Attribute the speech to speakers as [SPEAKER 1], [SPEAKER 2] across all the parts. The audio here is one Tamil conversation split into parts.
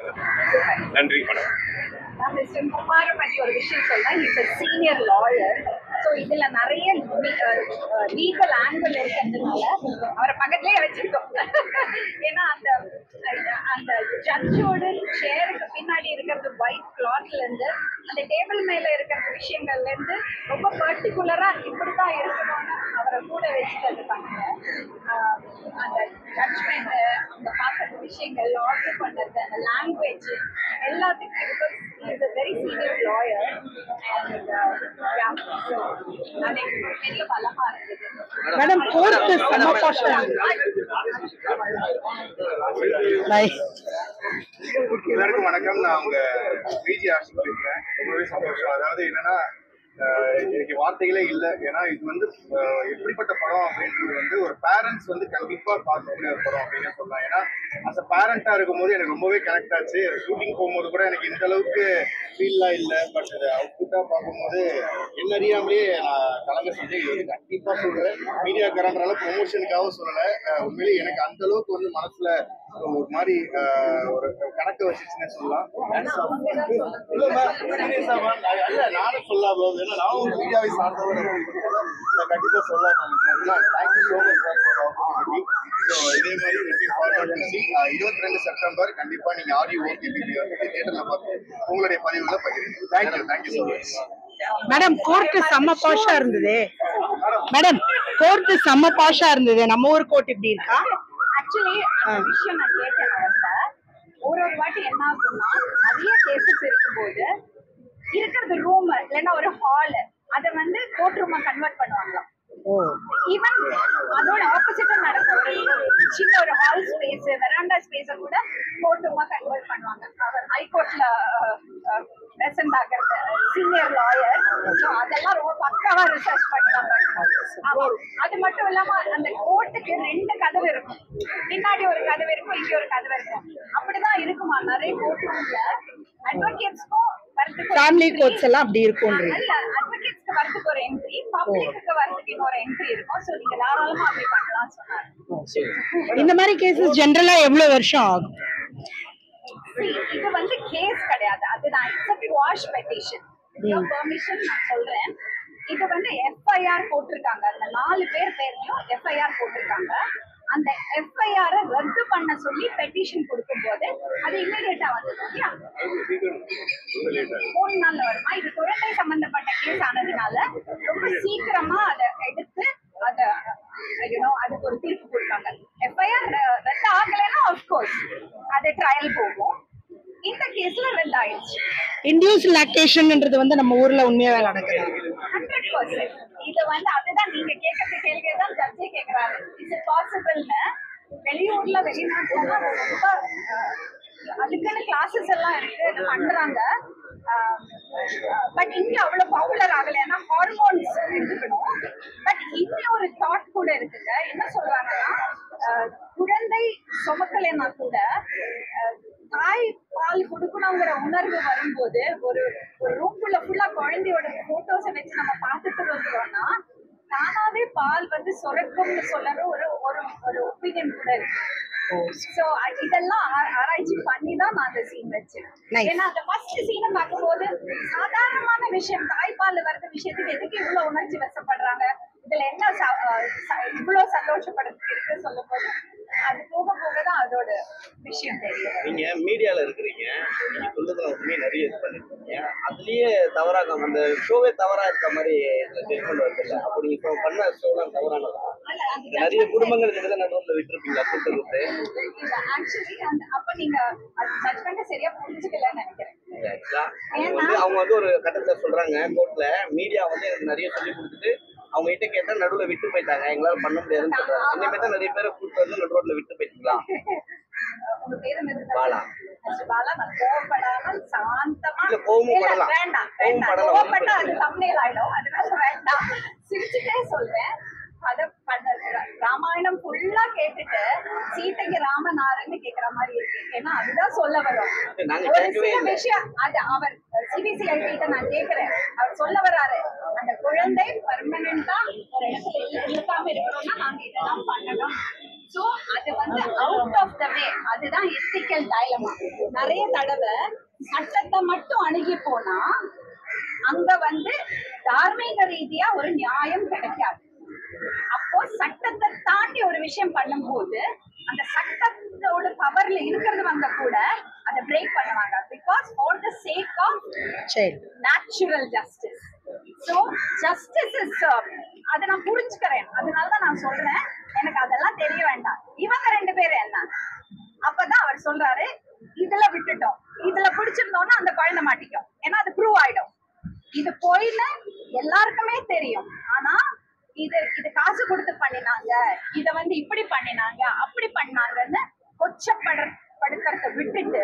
[SPEAKER 1] நன்றி வணக்கம்
[SPEAKER 2] நான் மிஸ்டர் குமார பற்றி ஒரு விஷயம் சொல்றேன் is a senior lawyer so இதுல நிறைய லீகல் ஆங்கிள் இருக்கிறதுனால அவரை பக்கத்துலயே வச்சிருக்கோம் ஏன்னா அந்த அந்த ஜட்ஜோட சேருக்கு பின்னாடி இருக்கிறது ஒயிட் கிளாத்ல இருந்து அந்த டேபிள் மேல இருக்கிற விஷயங்கள்ல இருந்து ரொம்ப பர்டிகுலரா இப்படிதான் இருக்கணும்னு அவரை கூட வச்சுட்டு பண்ணாங்க ஆஹ் அந்த ஜட்ஜ்மெண்ட் அந்த பார்க்குற விஷயங்கள் ஆர்டர் பண்றது அந்த லாங்குவேஜ் எல்லாத்துக்கும் because is a very senior lawyer and அது பெரிய பலமா இருக்குது
[SPEAKER 3] மேடம் கோர்ட்டு செம்ம பாஷா பை
[SPEAKER 1] எல்லாருக்கும் வணக்கம் நான் உங்க பிஜி ஆர்ட்ஸ் பேசுறேன் ரொம்பவே சந்தோஷம் அதாவது என்னன்னா அஹ், எனக்கு வார்த்தைகளே இல்லை ஏன்னா இது வந்து அஹ், எப்படிப்பட்ட படம் அப்படின்றது வந்து ஒரு பேரண்ட்ஸ் வந்து கண்டிப்பா பார்க்கக்கூடிய ஒரு படம் அப்படின்னு சொல்லலாம் ஏன்னா அஸ் அ பேரண்டா இருக்கும்போது எனக்கு ரொம்பவே கனெக்ட் ஆச்சு ஷூட்டிங் போகும்போது கூட எனக்கு இந்த அளவுக்கு ஃபீல்லாம் இல்லை பட் அது அவுட்புட்டா பார்க்கும்போது என்ன அறியாமலே நான் கலங்க செஞ்சு இது வந்து கண்டிப்பா சொல்றேன் மீடியாக்காரன்றனால ப்ரொமோஷனுக்காக சொல்லலை அஹ், உண்மையிலேயே எனக்கு அந்த அளவுக்கு வந்து மனசுல ஒரு மாதிரி அஹ், ஒரு கணக்கு வச்சுச்சுன்னே சொல்லலாம் இல்ல ma'am, serious ஆ ma'am. நான் இல்ல, நானும் சொல்லாம ஏன்னா நான் ஒரு மீடியாவை சார்ந்தவர் நான் கண்டிப்பா சொல்லலாம் தேங்க்யூ ஸோ மச் ஸோ இதே மாதிரி looking forward to see, அஹ், இருபத்தி ரெண்டு செப்டம்பர் கண்டிப்பா நீங்க ஆடியோ ஓடிபி வந்து தியேட்டர்ல பார்த்து உங்களுடைய பதிவுகளை பகிருங்க thank you thank you so much
[SPEAKER 3] madam court செம்ம பாஷா இருந்தது மேடம் கோர்ட்டு செம்ம பாஷா இருந்தது நம்ம ஊர் கோர்ட் இப்படி இருக்கா
[SPEAKER 2] ஆக்சுவலி அந்த விஷயம் நான் கேட்டேன் அவர்கிட்ட ஒரு ஒரு வாட்டி என்ன ஆகும்னா நிறைய கேசஸ் இருக்கும்போது இருக்கிறது ரூம் இல்லைன்னா ஒரு ஹால் அதை வந்து கோர்ட் ரூமா கன்வெர்ட் பண்ணுவாங்களாம்
[SPEAKER 3] ஓ
[SPEAKER 2] ஈவன் அதோட ஆப்போசிட்டும் நடக்கும் ஒரு ஒரு சின்ன ஒரு ஹால் ஸ்பேஸ் வெராண்டா ஸ்பேஸை கூட கோர்ட் ரூமா கன்வெர்ட் பண்ணுவாங்க அவர் ஹைகோர்ட்ல பிரசன்ட் ஆகிறது சீனியர் லாயர் ஸோ அதெல்லாம் ரொம்ப பக்காவா ரிசர்ச் பண்ணுவாங்க ஆமா. அது மட்டும் இல்லாம அந்த கோர்ட்டுக்கு ரெண்டு கதவு இருக்கும் பின்னாடி ஒரு கதவு இருக்கும் இங்க ஒரு கதவு இருக்கும் அப்படிதான் இருக்குமா நிறைய கோர்ட் ரூம்ல அட்வொகேட்ஸ்க்கும் வரதுக்கு
[SPEAKER 3] ஃபேமிலி கோர்ட்ஸ் எல்லாம் அப்படி இருக்கும்ன்றீங்க
[SPEAKER 2] இல்ல அட்வொகேட்ஸ்க்கு வரதுக்கு ஒரு என்ட்ரி பப்ளிக்கு வரதுக்கு இன்னொரு என்ட்ரி இருக்கும் சோ நீங்க தாராளமா அப்படி பண்ணலாம்னு சொன்னாரு
[SPEAKER 3] இந்த மாதிரி கேசஸ் ஜென்ரலா எவ்வளவு வருஷம் ஆகும்
[SPEAKER 2] See, இது வந்து கேஸ் கிடையாது அதுதான் இட்ஸ் வாஷ் பெட்டிஷன் பெர்மிஷன் நான் சொல்றேன் இது வந்து எஃப்ஐஆர் போட்டிருக்காங்க அந்த நாலு பேர் பேர்லயும் எஃப்ஐஆர் போட்டிருக்காங்க அந்த எஃப்ஐஆர் ரத்து பண்ண சொல்லி பெட்டிஷன் கொடுக்கும்போது அது இமீடியட்டா வந்தது இல்லையா மூணு நாள்ல வருமா இது குழந்தை சம்பந்தப்பட்ட கேஸ் ஆனதுனால ரொம்ப சீக்கிரமா அதை எடுத்து அத யூனோ அதுக்கு ஒரு தீர்ப்பு கொடுத்தாங்க எஃப்ஐஆர் ரத்து ஆகலைன்னா ஆஃப்கோர்ஸ் அது ட்ரையல் போகும் இந்த கேஸ்ல ரத்து ஆயிடுச்சு
[SPEAKER 3] இண்டியூஸ் லாக்டேஷன்ன்றது வந்து நம்ம ஊர்ல உண்மையாவே நடக்குது
[SPEAKER 2] ஹண்ட்ரட் பர்சன்ட் இது வந்து அதுதான் நீங்க கேட்கறது கேள்வியை தான் ஜட்ஜே கேட்கறாரு இது பாசிபிள்னு வெளியூர்ல வெளிநாட்டுல ரொம்ப அஹ், அதுக்குன்னு கிளாஸஸ் எல்லாம் இருக்கு இது பண்றாங்க பட் இங்க அவ்வளவு பாப்புலர் ஆகல ஏன்னா ஹார்மோன்ஸ் எடுத்துக்கணும் பட் இன்னும் ஒரு தாட் கூட இருக்குங்க என்ன சொல்றாங்கன்னா அஹ், குழந்தை சுமக்கலைன்னா கூட அஹ், தாய் பால் கொடுக்கணுங்கிற உணர்வு வரும்போது ஒரு ஒரு ரூம்குள்ள ஃபுல்லா குழந்தையோட போட்டோஸை வச்சு நம்ம பார்த்துட்டு வந்துட்டோம்னா தானாவே பால் வந்து சுரக்கும்னு சொல்லற ஒரு ஒரு ஒரு ஒப்பீனியன் கூட இருக்கு சோ இதெல்லாம் ஆ- ஆராய்ச்சி பண்ணி தான் நான் அந்த சீன் வச்சேன்
[SPEAKER 3] Nice.
[SPEAKER 2] ஏன்னா அந்த ஃபர்ஸ்ட் சீனை பார்க்கும்போது சாதாரணமான விஷயம் தாய்ப்பால் வர்ற விஷயத்துக்கு எதுக்கு இவ்வளவு உணர்ச்சி வசப்படுறாங்க இதுல என்ன ச- அஹ் ச- இவ்வளவு சந்தோஷப்படுறதுக்கு இருக்கு சொல்லும் போது அது போக போக தான் அதோட விஷயம் தெரியும்
[SPEAKER 4] நீங்க மீடியால இருக்கிறீங்க நீங்க சொல்றதுல உண்மையை நிறைய இது பண்ணிருக்கீங்க அதுலயே தவறாக அந்த ஷோவே தவறா இருக்க மாதிரி ஜட்மெண்ட் வருதுல்ல அப்போ நீங்க இப்போ பண்ண ஷோலாம் தவறானதா
[SPEAKER 2] அல்ல, அந்த
[SPEAKER 4] நிறைய
[SPEAKER 2] judgment
[SPEAKER 4] குடும்பங்கள் கிட்ட நடுவில் விட்டுருப்பீங்களா கூட்டு விட்டு
[SPEAKER 2] இல்ல ஆக்சுவலி அந்த அப்ப நீங்க அது ஜட்மெண்ட் சரியா புரிஞ்சுக்கலன்னு நினைக்கிறேன்
[SPEAKER 4] ஆக்சுவலா அவங்க வந்து அவங்க வந்து ஒரு கட்டத்துல சொல்றாங்க கோர்ட்ல மீடியா வந்து எனக்கு நிறைய சொல்லி கொடுத்துட்டு அவங்க கிட்ட கேட்டா நடுவுல விட்டு போயிட்டாங்க எங்களால பண்ண முடியாதுன்னு சொல்றாங்க அந்த மாதிரி தான் நிறைய பேரை கூட்டு வந்து நடு ரோட்ல விட்டு போயிட்டீங்களா
[SPEAKER 2] உங்க பேரு என்னது?
[SPEAKER 4] பாலா.
[SPEAKER 2] Mr. பாலா நான் கோவப்படாம சாந்தமா
[SPEAKER 4] இல்ல, கோவமும்
[SPEAKER 2] இல்ல,
[SPEAKER 4] படலாம்.
[SPEAKER 2] வேண்டாம்
[SPEAKER 4] கோவம்
[SPEAKER 2] வேண்டாம்
[SPEAKER 4] படலாம்,
[SPEAKER 2] கோவப்பட்டா அது
[SPEAKER 4] ஒண்ணும்
[SPEAKER 2] thumbnail ஆயிடும் அதனால வேண்டாம் சிரிச்சுட்டே சொல்றேன் அத பண்ண ராமாயணம் ஃபுல்லா கேட்டுட்டு சீதைக்கு ராமனாரன்னு கேக்குற மாதிரி இருக்கு ஏன்னா அதுதான் சொல்ல வரும்
[SPEAKER 4] நாங்க
[SPEAKER 2] ஒரு
[SPEAKER 4] கேட்கவே
[SPEAKER 2] சில
[SPEAKER 4] இல்லை.
[SPEAKER 2] விஷயம் அது அவர் சிபிசிஐ கிட்ட நான் கேக்குறேன் அவர் சொல்ல வராரு அந்த குழந்தை பர்மனண்டா ஒரு இடத்துல இல்ல- இருக்காம இருக்கணும்னா நாங்க இதெல்லாம் பண்ணணும் சோ அது வந்து அவுட் ஆஃப் த வே அதுதான் எத்திக்கல் டைலமா நிறைய தடவை சட்டத்தை மட்டும் அணுகி போனா அங்க வந்து தார்மீக ரீதியா ஒரு நியாயம் கிடைக்காது அப்போ சட்டத்தை தாண்டி ஒரு விஷயம் பண்ணும்போது அந்த சட்டத்தோட பவர்ல இருக்கிறது வந்த கூட அதை பிரேக் பண்ணுவாங்க because for the sake of
[SPEAKER 3] சரி
[SPEAKER 2] natural justice so justice is அதை நான் புரிஞ்சுக்கிறேன் அதனால தான் நான் சொல்றேன் எனக்கு அதெல்லாம் தெரிய வேண்டாம் இவங்க ரெண்டு பேரும் என்ன அப்பதான் அவர் சொல்றாரு இதுல விட்டுட்டோம் இதுல பிடிச்சிருந்தோம்னா அந்த குழந்தை மாட்டிக்கும் ஏன்னா அது ப்ரூவ் ஆயிடும் இது பொய்ன்னு எல்லாருக்குமே தெரியும் ஆனா இது இது காசு கொடுத்து பண்ணினாங்க இத வந்து இப்படி பண்ணினாங்க அப்படி பண்ணாங்கன்னு கொச்சப்பட படுத்துறத விட்டுட்டு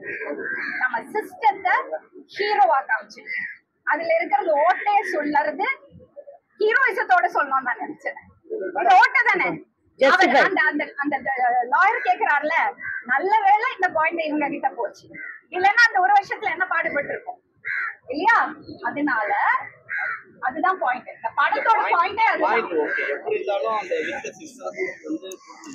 [SPEAKER 2] நம்ம சிஸ்டத்தை ஹீரோவா காமிச்சு அதுல இருக்கிறது ஓட்டே சொல்லறது ஹீரோயிசத்தோட சொல்லணும்னு நான் நினைச்சேன் இது ஓட்டை தானே அவர்
[SPEAKER 3] Justify.
[SPEAKER 2] அந்த அந்த அந்த லாயர் கேக்குறாருல நல்ல வேளை இந்த குழந்தை இவங்க கிட்ட போச்சு இல்லைன்னா அந்த ஒரு வருஷத்துல என்ன பாடுபட்டு இருக்கும் இல்லையா அதனால அதுதான் பாயிண்ட் இந்த படத்தோட பாயிண்டே
[SPEAKER 4] பாயிண்ட்
[SPEAKER 2] அதுதான்
[SPEAKER 4] ஓகே எப்படி இருந்தாலும் அந்த வித்த சிஸ்டர் வந்து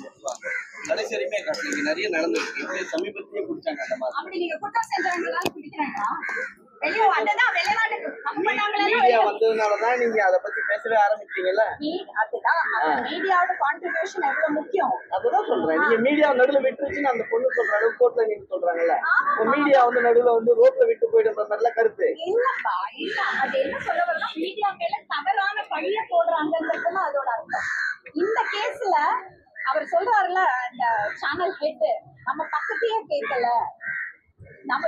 [SPEAKER 4] கடைசி வரையுமே காட்டல இங்க நிறைய நடந்திருக்கு இப்படி சமீபத்திலேயே பிடிச்சாங்க அந்த மாதிரி
[SPEAKER 2] அப்படி நீங்க குற்றம் செஞ்சவங்களால பிடிக்கிறாங்களா வெளியே அதுதான் வெளிநாட்டுக்கு கம்பெனிங்களெல்லாம்
[SPEAKER 4] மீடியா
[SPEAKER 2] வெளியே
[SPEAKER 4] வந்ததுனாலதான் நீங்க அதை பத்தி பேசவே ஆரம்பிச்சீங்கல்ல
[SPEAKER 2] மீ- அதுதான் அந்த மீடியாவோட கான்ட்ரிபியூஷன் எவ்வளவு முக்கியம்
[SPEAKER 4] அதுதான் சொல்றேன் நீங்க மீடியா நடுவுல விட்டுருச்சுன்னு அந்த பொண்ணு சொல்ற அளவுக்கு கோர்ட்ல நீங்க சொல்றாங்கல்ல
[SPEAKER 2] ஆமா.
[SPEAKER 4] மீடியா வந்து நடுவுல வந்து ரோட்ல விட்டு போயிடுற மாதிரிலாம் கருத்து
[SPEAKER 2] இல்லப்பா இல்ல அது என்ன சொல்ல வரணும் மீடியா மேல தவறான பழிய போடுறாங்கிறதுலாம் அதோட அர்த்தம் இந்த கேஸ்ல அவர் சொல்றாருல அந்த சேனல் ஹெட் நம்ம பக்கத்தையே கேட்கல நம்ம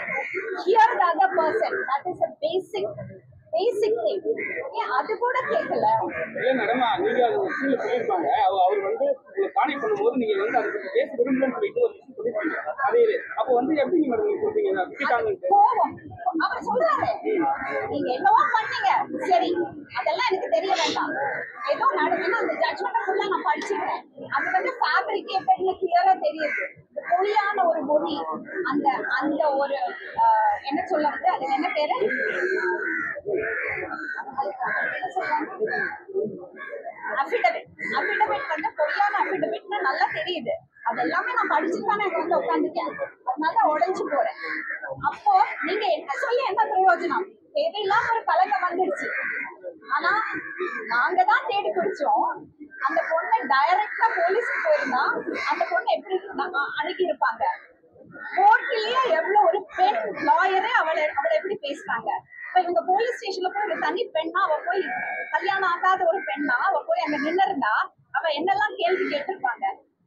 [SPEAKER 2] hear the other person that is a basic basic thing அது கூட கேட்கல
[SPEAKER 5] இல்ல மேடம் நீங்க அது ஒரு சீன்ல சொல்லியிருப்பாங்க அவ- அவர் வந்து உங்களை கான்டெக்ட் பண்ணும்போது நீங்க வந்து அதை பத்தி பேச விரும்பலன்னு சொல்லிட்டு ஒரு விஷயம் சொல்லியிருப்பீங்க அதே இது. அப்போ வந்து எப்படி நீங்க மேடம் நீங்க சொல்றீங்க
[SPEAKER 2] அது
[SPEAKER 5] விட்டுட்டாங்கன்ட்டு
[SPEAKER 2] கோபம் அவர் சொல்றாரு நீங்க என்னவோ பண்ணீங்க சரி அதெல்லாம் எனக்கு தெரிய வேண்டாம் ஏதோ நடக்குன்னு அந்த ஜட்மெண்ட் ஃபுல்லா நான் படிச்சுக்கிறேன் அது வந்து ஃபேப்ரிகேட்டட்னு கிளியரா தெரியுது இந்த பொய்யான ஒரு மொழி அந்த அந்த ஒரு ஆஹ், என்ன சொல்றது அது என்ன பேரு அஃபிடவிட் அஃபிடவிட் வந்து பொய்யான அஃபிடவிட்னு நல்லா தெரியுது அது எல்லாமே நான் படிச்சுட்டு தானே இங்க வந்து உட்காந்துருக்கேன் அதனால உடைஞ்சு போறேன் அப்போ நீங்க என்ன சொல்லி என்ன பிரயோஜனம் தேவையில்லாம ஒரு கலக்கம் வந்துடுச்சு ஆனா நாங்க தான் தேடி பிடிச்சோம் அந்த பொண்ணை டைரக்டா போலீஸ்க்கு போயிருந்தா அந்த பொண்ணை எப்படி ந- அணுகி இருப்பாங்க கோர்ட்லயே எவ்வளவு ஒரு பெண் லாயரே அவளை அவளை எப்படி பேசுறாங்க இப்ப இவங்க போலீஸ் ஸ்டேஷன்ல போய் ஒரு தனி பெண்ணா அவ போய் கல்யாணம் ஆகாத ஒரு பெண்ணா அவ போய் அங்க நின்னு இருந்தா அவ என்னெல்லாம் கேள்வி கேட்டிருப்பாங்க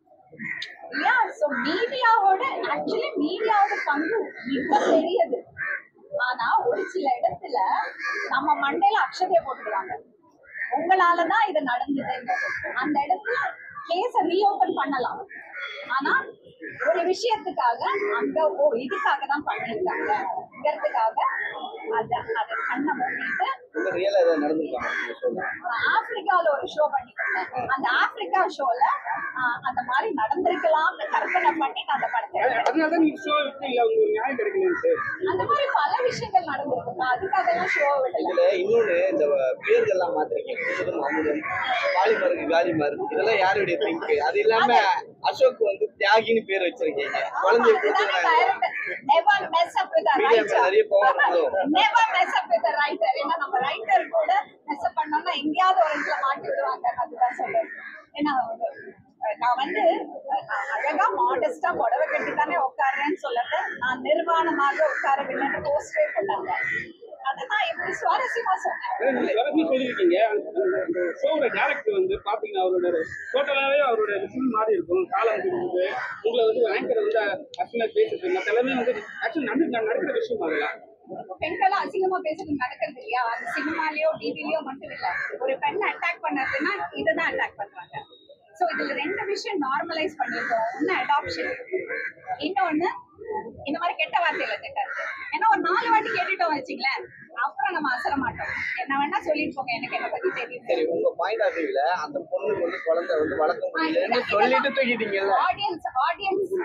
[SPEAKER 2] இல்லையா சோ மீடியாவோட ஆக்சுவலி மீடியாவோட பங்கு மிக பெரியது ஆனா ஒரு சில இடத்துல நம்ம மண்டையில அக்ஷதைய போட்டுக்கிறாங்க உங்களாலதான் இது நடந்தது அந்த இடத்துல கேஸ ரீஓபன் பண்ணலாம் ஆனா ஒரு விஷயத்துக்காக அங்க ஓ இதுக்காக தான் பண்ணிருக்காங்கிறதுக்காக அத அத கண்ணை மூடிட்டு
[SPEAKER 4] உங்க ரியலா ஏதாவது நடந்திருக்காங்க நீங்க சொல்லுங்க
[SPEAKER 2] நான் ஆப்பிரிக்கால ஒரு ஷோ பண்ணிருந்தேன் அந்த ஆப்பிரிக்கா ஷோல அந்த மாதிரி நடந்திருக்கலாம்னு கற்பனை பண்ணி நான் அந்த படத்தை எடுத்தேன்.
[SPEAKER 5] அதனால தான் நீங்க ஷோ விட்டு இல்ல உங்களுக்கு நியாயம் கிடைக்கலன்ட்டு
[SPEAKER 2] அந்த மாதிரி பல விஷயங்கள் நடந்திருக்கு அதுக்காக எல்லாம் ஷோ விடல
[SPEAKER 4] இதுல இன்னொன்னு இந்த பேர்கள்லாம் மாத்திருக்கீங்க புதுது மாமுடன் பாலிமருக்கு காலிமர் இதெல்லாம் யாருடைய திங்க் அது இல்லாம அசோக் வந்து தியாகின்னு பேர் வச்சிருக்கீங்க குழந்தைய
[SPEAKER 2] அதுதானே
[SPEAKER 4] கொடுத்துறாங்க
[SPEAKER 2] director. Never mess up with a
[SPEAKER 4] Media
[SPEAKER 2] writer.
[SPEAKER 4] மேல நிறைய power இருக்கும்.
[SPEAKER 2] Never mess up with a writer. ஏன்னா நம்ம writer கூட mess up பண்ணோம்னா எங்கேயாவது ஒரு இடத்துல மாட்டி விடுவாங்க அதுதான் சொல்றேன் ஏன்னா அஹ், நான் வந்து அஹ், அழகா மாடஸ்டா புடவை கட்டி தானே உட்காடுறேன்னு சொல்லல நான் நிர்வாணமாக உட்காரவில்லைன்னு போஸ்டே போட்டாங்க அதை நான் எப்படி சுவாரஸ்யமா சொன்னேன்
[SPEAKER 5] மேடம், நீங்க வரப்போ சொல்லியிருக்கீங்க அந்த- அந்த ஷோவோட டேரக்டர் வந்து பாத்தீங்கன்னா அவரோட டோட்டலாவே அவரோட விஷயம் மாறி இருக்கும் காலம் கொடுக்குது உங்களை வந்து ஆங்கர் வந்து ஆக்சுவலா பேசுறது மற்ற எல்லாமே வந்து ஆக்சுவலி நடந்து நடக்கிற விஷயம் அதெல்லாம்
[SPEAKER 2] பெண்களும் அசிங்கமா பேசுறது நடக்கிறது இல்லையா அது சினிமாலயோ டிவிலயோ மட்டும் இல்ல ஒரு பெண்ணை அட்டாக் பண்ணதுன்னா இதுதான் அட்டாக் பண்றாங்க சோ இதுல ரெண்டு விஷயம் நார்மலைஸ் பண்ணிருக்கோம் ஒண்ணு அடாப்ஷன் இன்னொன்னு இந்த மாதிரி கெட்ட வார்த்தையில திட்டாது ஏன்னா ஒரு நாலு வாட்டி கேட்டுட்டோம் வச்சுங்களேன் அப்புறம் நம்ம அசர மாட்டோம் என்ன வேணா சொல்லிட்டு போங்க எனக்கு என்ன பத்தி தெரியும்
[SPEAKER 4] சரி உங்க பாயிண்ட் ஆஃப் வியூல அந்த பொண்ணுக்கு வந்து குழந்தை வந்து வளர்க்க முடியலன்னு சொல்லிட்டு தூக்கிட்டீங்கல்ல
[SPEAKER 2] ஆடியன்ஸ் ஆடியன்ஸ்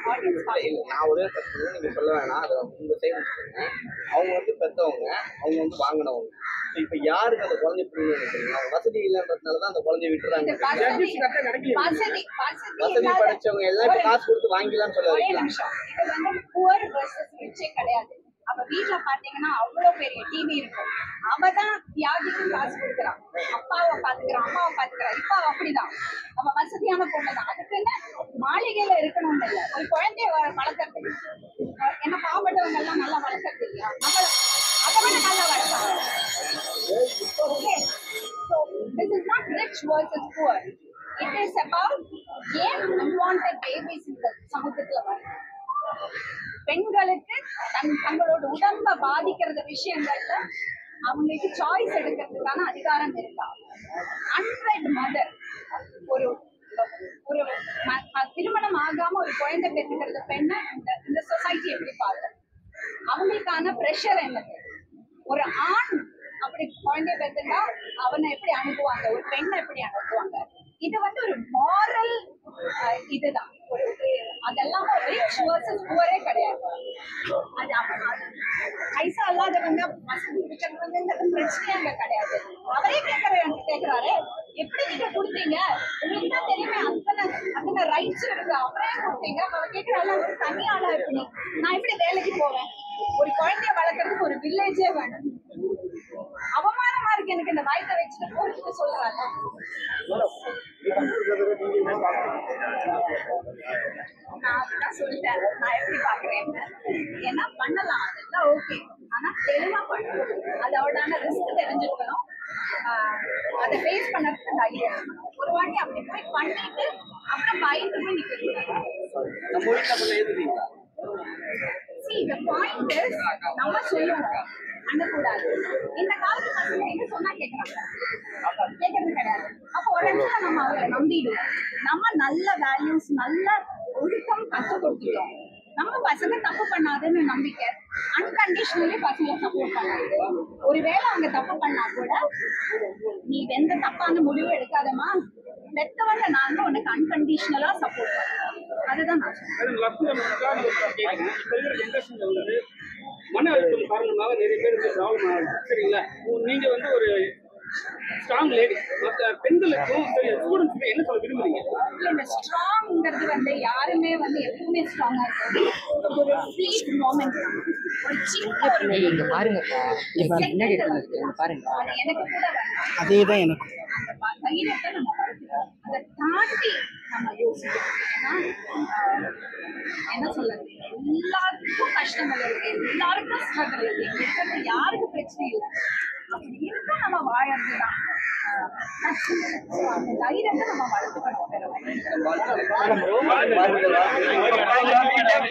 [SPEAKER 2] ஆடியன்ஸ்
[SPEAKER 4] இல்ல, நான் ஒரே ஒரு கருத்து சொல்றேன், நீங்க சொல்ல வேணாம் அதை உங்க சைடு சொல்லுங்க அவங்க வந்து பெத்தவங்க அவங்க வந்து வாங்கினவங்க So, இப்ப யாருக்கு அந்த குழந்தை புரியணும் நினைக்கிறீங்க அவங்க வசதி இல்லைன்றதுனால தான் அந்த குழந்தைய விட்டுறாங்க
[SPEAKER 2] வசதி
[SPEAKER 5] கரெக்டா கிடைக்கல
[SPEAKER 2] வசதி வசதி
[SPEAKER 4] வசதி
[SPEAKER 2] இல்லாத-
[SPEAKER 4] படைச்சவங்க எல்லாம் இப்ப
[SPEAKER 2] ஒரு-
[SPEAKER 4] காசு கொடுத்து வாங்கிக்கலாம்னு சொல்ல
[SPEAKER 2] ஒரே
[SPEAKER 4] வரீங்களா
[SPEAKER 2] நிமிஷம் இது வந்து புவர் வர்சஸ் ரிச்சே கிடையாது அப்ப வீட்ல பாத்தீங்கன்னா அவ்வளவு பெரிய டிவி இருக்கும் அவ தான் தியாகிக்கு காசு கொடுக்குறான் அப்பாவை பாத்துக்கிறான் அம்மாவை பாத்துக்கிறான் இப்ப அவ அப்படிதான் அவ வசதியான பொண்ணு தான் அதுக்குன்னு மாளிகையில இருக்கணும்னு இல்ல ஒரு குழந்தைய வ- வளர்க்கறதுக்கு அஹ் என்ன பாவப்பட்டவங்க எல்லாம் நல்லா வளர்க்கறது இல்லையா நம்மள அவனை நல்லா வளர்ப்பாங்க okay so this is not rich versus poor it is about an unwanted babies இந்த சமூகத்துல வருது பெண்களுக்கு தன் தங்களோட உடம்ப பாதிக்கிறது விஷயங்கள்ல அவங்களுக்கு சாய்ஸ் எடுக்கிறதுக்கான அதிகாரம் இருக்கா அன்வெட் மதர் ஒரு ஒரு ம- ம- திருமணம் ஆகாம ஒரு குழந்தை பெற்றுக்கிறது பெண்ணை இந்த இந்த சொசைட்டி எப்படி பார்க்க அவங்களுக்கான ப்ரெஷர் என்னது ஒரு ஆண் அப்படி குழந்தை பெற்றுட்டா அவனை எப்படி அனுப்புவாங்க ஒரு பெண்ணை எப்படி அனுப்புவாங்க இது வந்து ஒரு மாரல் இதுதான் ஒரு ஒரு- அதெல்லாம் ரிச் வர்சஸ் புவரே கிடையாது அது அப்ப- அது பைசா இல்லாதவங்க வசதி இருக்கிறவங்கிறது பிரச்சனையே அங்க கிடையாது அவரே கேட்கற கேட்கிறாரு எப்படி நீங்க கொடுத்தீங்க உங்களுக்கு தான் தெரியுமே அத்தனை அத்தனை ரைட்ஸ் இருக்கு அவரே கொடுத்தீங்க அவர் கேட்கிறாரு ஒரு தனி ஆளா எப்படி நான் எப்படி வேலைக்கு போவேன் ஒரு குழந்தைய வளர்க்கறதுக்கு ஒரு வில்லேஜே வேணும் அவமானமா இருக்கு எனக்கு இந்த வாய்ப்பை வச்சுட்டு போட்டு சொல்றாங்க நான் அதுதான் சொல்லிட்டேன் நான் எப்படி பாக்குறேன் ஏன்னா பண்ணலாம் அதெல்லாம் ஓகே ஆனா தெளிவா பண்ணணும் அதோடான ரிஸ்க் தெரிஞ்சுக்கணும் ஆஹ் அதை ஃபேஸ் பண்ணறதுக்கு தைரியம் இருக்கணும். ஒரு வாட்டி அப்படி போய் பண்ணிட்டு அப்புறம் பயந்து போய் நிக்கக்கூடாது
[SPEAKER 4] நம்ம வீட்டுல கொஞ்சம் எழுதுறீங்களா
[SPEAKER 2] See, the point is, நம்ம சொல்லுவோம் பண்ணக்கூடாது இந்த காலத்து பசங்க என்ன சொன்னா கேட்கறாங்க கேட்கறது கிடையாது அப்போ ஒரு இடத்துல நம்ம அவங்களை நம்பிடுவோம் நம்ம நல்ல வேல்யூஸ் நல்ல ஒழுக்கம் கற்றுக் கொடுத்துட்டோம் நம்ம பசங்க தப்பு பண்ணாதுன்னு நம்பிக்கை அன்கண்டிஷனலி பசங்க சப்போர்ட் பண்ணாது ஒருவேளை அவங்க தப்பு பண்ணா கூட நீ எந்த தப்பான முடிவு எடுக்காதமா பெத்தவங்க நாங்க உனக்கு அன்கண்டிஷனலா சப்போர்ட் பண்ணுவோம் அதுதான் நான் சொல்றேன்
[SPEAKER 5] மேடம் லக்ஷ்மி உதாரணம் கேட்குறேன் இப்போ இருக்கிற ஜென்ரேஷன்ல வந்து மன அழுத்தம் காரணமாக நிறைய பேர் வந்து ப்ராப்ளம் ஆகுது சரிங்களா உ- நீங்க வந்து ஒரு ஸ்ட்ராங் லேடி மற்ற பெண்களுக்கும் சரி ஸ்டூடெண்ட்ஸ்க்கு என்ன சொல்ல விரும்புறீங்க
[SPEAKER 2] இந்த ஸ்ட்ராங்ங்கிறது வந்து யாருமே வந்து எப்பவுமே ஸ்ட்ராங்கா இருக்கும் ஒரு ஃப்ளீட் மோமெண்ட் ஒரு சின்ன ஒரு
[SPEAKER 3] இங்க பாருங்கப்பா இங்க பாருங்க பின்னாடி
[SPEAKER 2] second
[SPEAKER 3] இருக்கு, இங்க பாருங்க
[SPEAKER 2] அது எனக்கு கூட வேண்டாம்
[SPEAKER 3] அதே தான் எனக்கு
[SPEAKER 2] அந்த ப- தைரியத்தை நம்ம வளர்த்துக்கணும் அதை தாண்டி நம்ம யோசிக்கணும் ஏன்னா ஆஹ், என்ன சொல்றது எல்லாருக்கும் கஷ்டங்கள் இருக்கு எல்லாருக்கும் ஸ்ட்ரகிள் இருக்கு இங்க இருக்கிறது யாருக்கு பிரச்சனை இல்லை அப்படி இருந்தா நம்ம வாழறது தான் அந்த தைரியத்தை நம்ம வளர்த்துக்கணும் வேற வழி இல்லை.
[SPEAKER 4] வாழ்த்துக்கள். வாழ்த்துக்கள்.